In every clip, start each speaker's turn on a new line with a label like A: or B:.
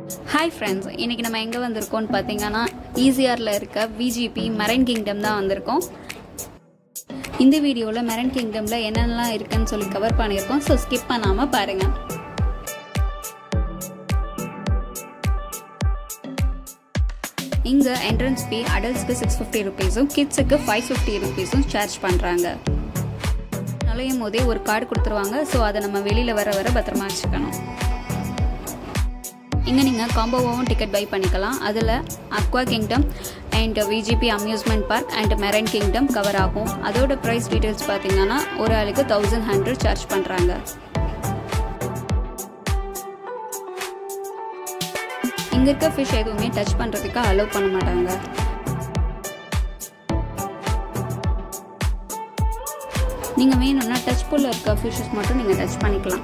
A: hi friends இன்றைக்கி நம்ம எங்கே வந்திருக்கோம்னு பார்த்தீங்கன்னா ஈசிஆரில் இருக்க விஜிபி மெரைன் கிங்டம் தான் வந்திருக்கோம் இந்த வீடியோவில் மெரைன் கிங்டமில் என்னென்னலாம் இருக்குன்னு சொல்லி கவர் பண்ணியிருக்கோம் ஸோ ஸ்கிப் பண்ணாமல் பாருங்கள் இங்கே என்ட்ரன்ஸ் ஃபீ அடல்ட்ஸ்க்கு சிக்ஸ் ஃபிஃப்டி ருபீஸும் கிட்ஸுக்கு ஃபைவ் ஃபிஃப்டி ருபீஸும் சார்ஜ் பண்ணுறாங்க நுழையும் போதே ஒரு கார்டு கொடுத்துருவாங்க ஸோ அதை நம்ம வெளியில் வர வர பத்திரமா வச்சுக்கணும் இங்கே நீங்கள் காம்போவாகவும் டிக்கெட் பை பண்ணிக்கலாம் அதில் Aqua Kingdom and VGP amusement park and Marine Kingdom cover ஆகும் அதோட ப்ரைஸ் டீட்டெயில்ஸ் பார்த்தீங்கன்னா ஒரு ஆளுக்கு தௌசண்ட் ஹண்ட்ரட் சார்ஜ் பண்ணுறாங்க இங்கே இருக்க ஃபிஷ் எதுவுமே டச் பண்ணுறதுக்கு அலோவ் பண்ண மாட்டாங்க நீங்கள் வேணும்னா டச் புல்ல இருக்க ஃபிஷ்ஷஸ் மட்டும் நீங்கள் டச் பண்ணிக்கலாம்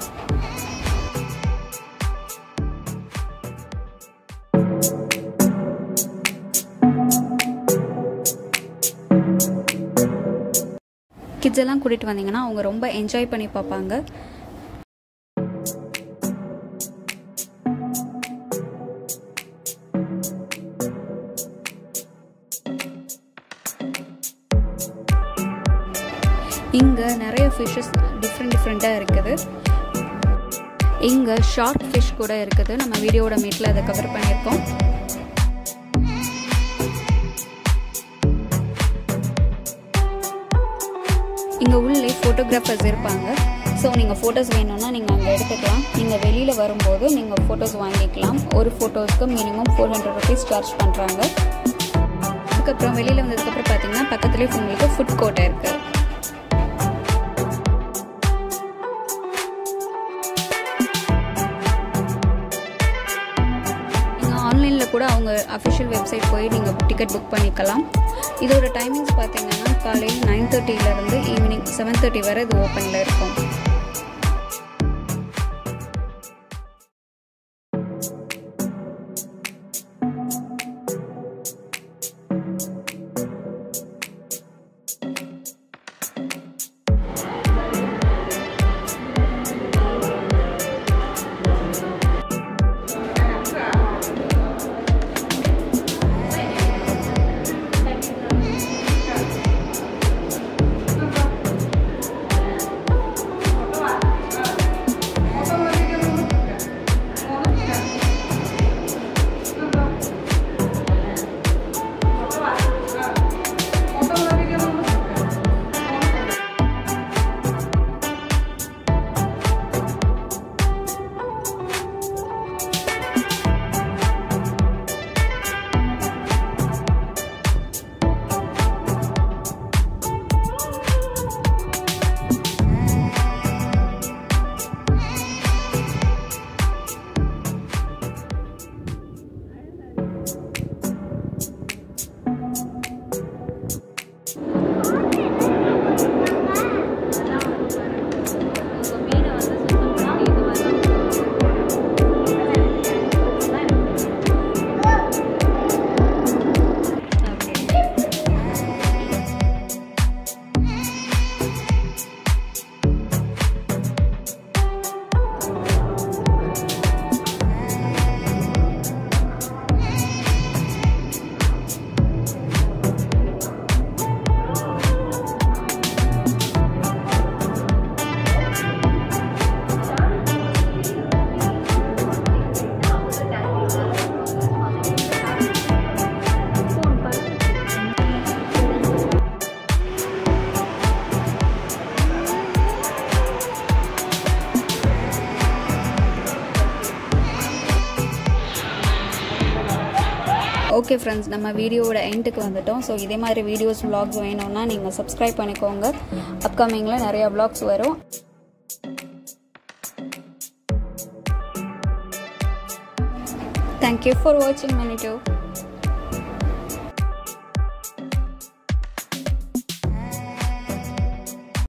A: கிட்ஸ் எல்லாம் கூட்டிகிட்டு வந்தீங்கன்னா அவங்க ரொம்ப என்ஜாய் பண்ணி பார்ப்பாங்க இங்கே நிறைய ஃபிஷ்ஷஸ் டிஃப்ரெண்ட் டிஃப்ரெண்ட்டாக இருக்குது இங்கே ஷார்க் ஃபிஷ் கூட இருக்குது நம்ம வீடியோட மீட்டில் அதை கவர் பண்ணியிருக்கோம் இங்கே உள்ளே ஃபோட்டோகிராஃபர்ஸ் இருப்பாங்க ஸோ நீங்கள் ஃபோட்டோஸ் வேணும்னா நீங்கள் அங்கே எடுத்துக்கலாம் நீங்கள் வெளியில் வரும்போது நீங்கள் ஃபோட்டோஸ் வாங்கிக்கலாம் ஒரு ஃபோட்டோஸ்க்கு minimum four hundred rupees charge பண்ணுறாங்க அதுக்கப்புறம் வெளியில் வந்ததுக்கப்புறம் பார்த்தீங்கன்னா பக்கத்துலேயே உங்களுக்கு ஃபுட் கோர்ட் இருக்குது நீங்கள் ஆன்லைனில் கூட அவங்க அஃபிஷியல் வெப்சைட் போய் நீங்கள் டிக்கெட் புக் பண்ணிக்கலாம் இதோட டைமிங்ஸ் பார்த்தீங்கன்னா காலையில் நைன் தேர்ட்டியிலேருந்து ஈவினிங் செவன் தேர்ட்டி வரை இது ஓப்பனில் இருக்கும் ஓகே ஃப்ரெண்ட்ஸ் நம்ம வீடியோவோட எண்டுக்கு வந்துட்டோம் ஸோ இதே மாதிரி வீடியோஸ் vlogs வேணும்னா நீங்கள் சப்ஸ்கிரைப் பண்ணிக்கோங்க அப்கமிங்கில் நிறையா vlogs வரும் தேங்க்யூ ஃபார் வாட்சிங் மணி டூ